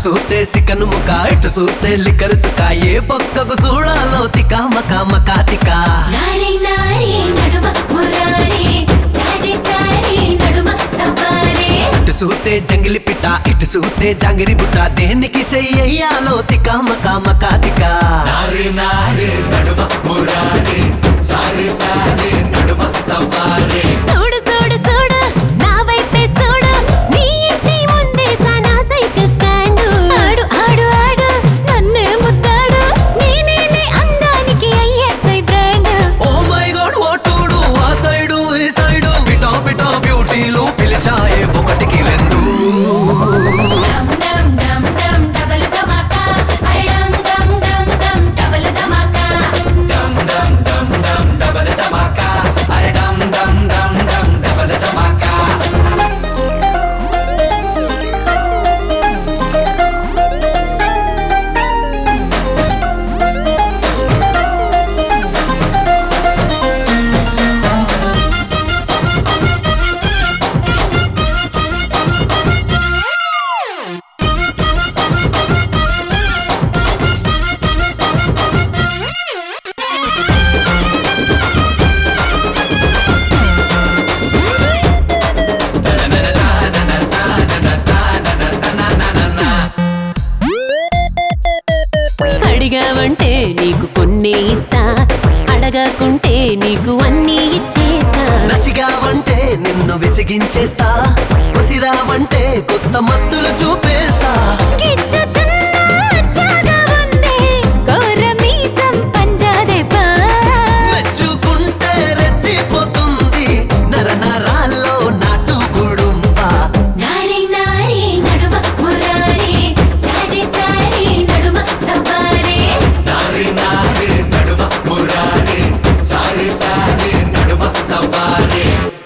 సూతే సికను ముక ఇటు సూతే లిక్కరు సుక ఏ పక్కకు చూడాలో తిక మక మక తిక నారి నారి నడుమ మురారి సారి సారి నడుమ సవారి ఇటు సూతే జంగిలి పిట్ట ఇటు సూతే జాంగిరి బుట్ట దేనికి చెయ్యాలో తిక మక మక తిక నారి నారి నడుమ మురారి సారి సారి నడుమ సవారి చూడు చూడు చూడు నా వైపే చూడు నీ ఇంటి ముందే సానా సైకిల్ స్టాండ్ ఆడు ఆడు ఆడు నన్నే ముద్దాడు నేనేలే అందానికి ISI brand oh my god వాటుడు ఆ సైడు ఈ సైడు పిటా పిటా బ్యూటీలు పిలిచాయే ఒకటికి రెండు డమ్ డమ్ డమ్ డమ్ డబల్ ధమాకా అరే డమ్ డమ్ డమ్ డమ్ డబల్ ధమాకా డమ్ డమ్ డమ్ డమ్ డబల్ ధమాకా అరే డమ్ డమ్ డమ్ డమ్ డబల్ ధమాకా అడిగావంటే నీకు కొన్ని ఇస్తా అడగకుంటే నీకు అన్ని ఇచ్చేస్తా నసిగావంటే నిన్ను విసిగించేస్తా ఉసిరావంటే కొత్త మత్తులు చూపేస్తా గిచ్చుతున్నా అచ్చాగా ఉంది కోర మీసం పంజాదేపా మెచ్చుకుంటే రెచ్చిపోతుంది నర నరాల్లో నాటు గుడుంబా నారి నారి నడుమ మురారి సారి సారి నడుమ సవారి నారి నారి నడుమ మురారి సారి సారి నడుమ సవారి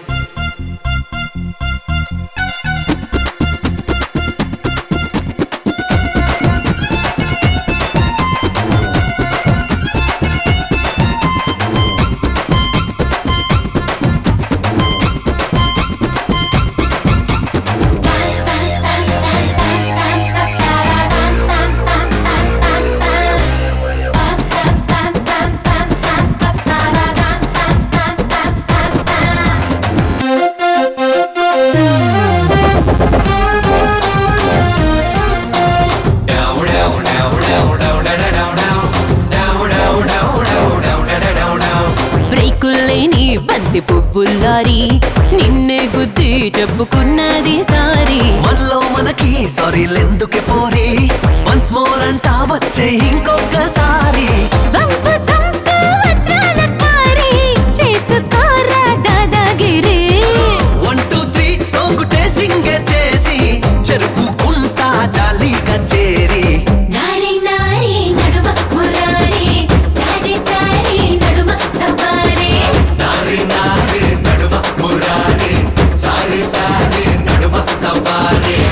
బ్రేకుల్లేని బంతి పువ్వుల్లారి నిన్నే గుద్ది చెప్పుకున్నది సారీ మనలో మనకి సారీలెందుకే పోరి వన్స్ మోర్ అంటా వచ్చే ఇంకొకసారి వంపు సంపు వజ్రాల కారి చేసుకోరా దాదాగిరి వన్ టూ త్రీ సోకు టేస్టింగ్ చేసి చెరుపుకుంటా జాలీగా చేరి నారి నారి నడుమ మురారి సారి సారి నడుమ సవారి నారి నారి నడుమ మురారి సారి సారి నడుమ సవారి